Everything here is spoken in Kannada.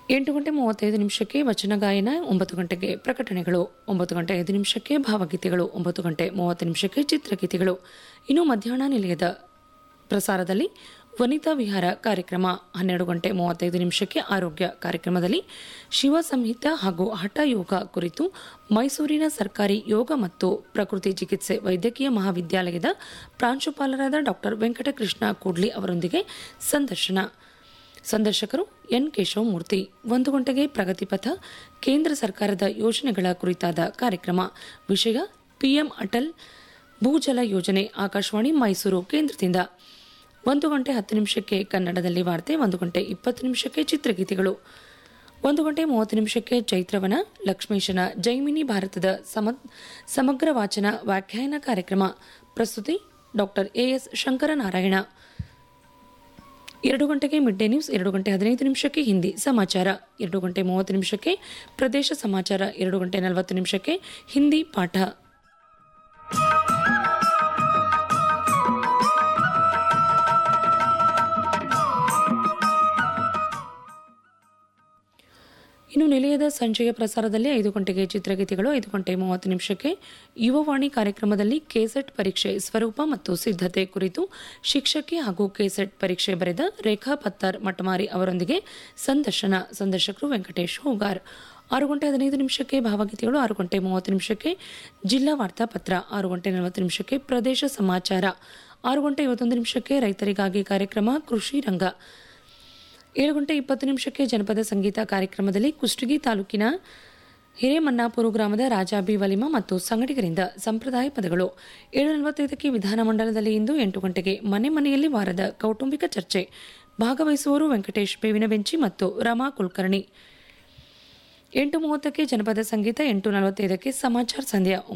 ಎಂಟು ಗಂಟೆ ಮೂವತ್ತೈದು ನಿಮಿಷಕ್ಕೆ ವಚನ ಗಾಯನ ಒಂಬತ್ತು ಗಂಟೆಗೆ ಪ್ರಕಟಣೆಗಳು ಒಂಬತ್ತು ಗಂಟೆ ಐದು ನಿಮಿಷಕ್ಕೆ ಭಾವಗೀತೆಗಳು ಒಂಬತ್ತು ಗಂಟೆ ಮೂವತ್ತು ನಿಮಿಷಕ್ಕೆ ಚಿತ್ರಗೀತೆಗಳು ಇನ್ನು ಮಧ್ಯಾಹ್ನ ನಿಲಯದ ಪ್ರಸಾರದಲ್ಲಿ ವನಿತಾ ವಿಹಾರ ಕಾರ್ಯಕ್ರಮ ಹನ್ನೆರಡು ಗಂಟೆ ಮೂವತ್ತೈದು ನಿಮಿಷಕ್ಕೆ ಆರೋಗ್ಯ ಕಾರ್ಯಕ್ರಮದಲ್ಲಿ ಶಿವ ಸಂಹಿತ ಹಾಗೂ ಹಠ ಯೋಗ ಕುರಿತು ಮೈಸೂರಿನ ಸರ್ಕಾರಿ ಯೋಗ ಮತ್ತು ಪ್ರಕೃತಿ ಚಿಕಿತ್ಸೆ ವೈದ್ಯಕೀಯ ಮಹಾವಿದ್ಯಾಲಯದ ಪ್ರಾಂಶುಪಾಲರಾದ ಡಾಕ್ಟರ್ ವೆಂಕಟಕೃಷ್ಣ ಕೂಡ್ಲಿ ಅವರೊಂದಿಗೆ ಸಂದರ್ಶನ ಸಂದರ್ಶಕರು ಎನ್ ಕೇಶವಮೂರ್ತಿ ಒಂದು ಗಂಟೆಗೆ ಪ್ರಗತಿಪಥ ಕೇಂದ್ರ ಸರ್ಕಾರದ ಯೋಜನೆಗಳ ಕುರಿತಾದ ಕಾರ್ಯಕ್ರಮ ವಿಷಯ ಪಿಎಂ ಅಟಲ್ ಭೂಜಲ ಯೋಜನೆ ಆಕಾಶವಾಣಿ ಮೈಸೂರು ಕೇಂದ್ರದಿಂದ ಒಂದು ಗಂಟೆ ಹತ್ತು ನಿಮಿಷಕ್ಕೆ ಕನ್ನಡದಲ್ಲಿ ವಾರ್ತೆ ಒಂದು ಗಂಟೆ ಇಪ್ಪತ್ತು ನಿಮಿಷಕ್ಕೆ ಚಿತ್ರಗೀತೆಗಳು ಒಂದು ಗಂಟೆ ಮೂವತ್ತು ನಿಮಿಷಕ್ಕೆ ಚೈತ್ರವನ ಲಕ್ಷ್ಮೀಶನ ಜೈಮಿನಿ ಭಾರತದ ಸಮ ಸಮಗ್ರ ವಾಚನ ವ್ಯಾಖ್ಯಾನ ಕಾರ್ಯಕ್ರಮ ಪ್ರಸ್ತುತಿ ಡಾಕ್ಟರ್ ಎಎಸ್ ಶಂಕರನಾರಾಯಣ ಎರಡು ಗಂಟೆಗೆ ಮಿಡ್ ಡೇ ನ್ಯೂಸ್ ಎರಡು ಗಂಟೆ ಹದಿನೈದು ನಿಮಿಷಕ್ಕೆ ಹಿಂದಿ ಸಮಾಚಾರ ಎರಡು ಗಂಟೆ ಮೂವತ್ತು ನಿಮಿಷಕ್ಕೆ ಪ್ರದೇಶ ಸಮಾಚಾರ ಎರಡು ಗಂಟೆ ನಲವತ್ತು ನಿಮಿಷಕ್ಕೆ ಹಿಂದಿ ಪಾಠ ಇನ್ನು ನಿಲಯದ ಸಂಜೆಯ ಪ್ರಸಾರದಲ್ಲಿ ಐದು ಗಂಟೆಗೆ ಚಿತ್ರಗೀತೆಗಳು ಐದು ಗಂಟೆ ಮೂವತ್ತು ನಿಮಿಷಕ್ಕೆ ಯುವವಾಣಿ ಕಾರ್ಯಕ್ರಮದಲ್ಲಿ ಕೆಸೆಟ್ ಪರೀಕ್ಷೆ ಸ್ವರೂಪ ಮತ್ತು ಸಿದ್ಧತೆ ಕುರಿತು ಶಿಕ್ಷಕಿ ಹಾಗೂ ಕೆಸೆಟ್ ಪರೀಕ್ಷೆ ಬರೆದ ರೇಖಾ ಪತ್ತಾರ್ ಮಟಮಾರಿ ಅವರೊಂದಿಗೆ ಸಂದರ್ಶನ ಸಂದರ್ಶಕರು ವೆಂಕಟೇಶ್ ಹೂಗಾರ್ ಆರು ಗಂಟೆ ಹದಿನೈದು ನಿಮಿಷಕ್ಕೆ ಭಾವಗೀತೆಗಳು ಆರು ಗಂಟೆ ಮೂವತ್ತು ನಿಮಿಷಕ್ಕೆ ಜಿಲ್ಲಾ ವಾರ್ತಾಪತ್ರ ಆರು ಗಂಟೆ ನಲವತ್ತು ನಿಮಿಷಕ್ಕೆ ಪ್ರದೇಶ ಸಮಾಚಾರ ಆರು ಗಂಟೆ ಐವತ್ತೊಂದು ನಿಮಿಷಕ್ಕೆ ರೈತರಿಗಾಗಿ ಕಾರ್ಯಕ್ರಮ ಕೃಷಿ ರಂಗ ಏಳು ಗಂಟೆ ಇಪ್ಪತ್ತು ನಿಮಿಷಕ್ಕೆ ಜನಪದ ಸಂಗೀತ ಕಾರ್ಯಕ್ರಮದಲ್ಲಿ ಕುಷ್ಟಗಿ ತಾಲೂಕಿನ ಹಿರೇಮನ್ನಾಪುರ ಗ್ರಾಮದ ರಾಜಾ ಬಿ ವಲಿಮ ಮತ್ತು ಸಂಗಡಿಗರಿಂದ ಸಂಪ್ರದಾಯ ಪದಗಳು ಏಳು ನಲವತ್ತೈದಕ್ಕೆ ವಿಧಾನಮಂಡಲದಲ್ಲಿ ಇಂದು ಎಂಟು ಗಂಟೆಗೆ ಮನೆ ಮನೆಯಲ್ಲಿ ವಾರದ ಕೌಟುಂಬಿಕ ಚರ್ಚೆ ಭಾಗವಹಿಸುವವರು ವೆಂಕಟೇಶ್ ಬೇವಿನ ಬೆಂಚಿ ಮತ್ತು ರಮಾ ಕುಲಕರ್ಣಿ ಎಂಟು ಮೂವತ್ತಕ್ಕೆ ಜನಪದ ಸಂಗೀತ ಎಂಟು ನಲವತ್ತೈದಕ್ಕೆ ಸಮಾಚಾರ ಸಂಧ್ಯಾ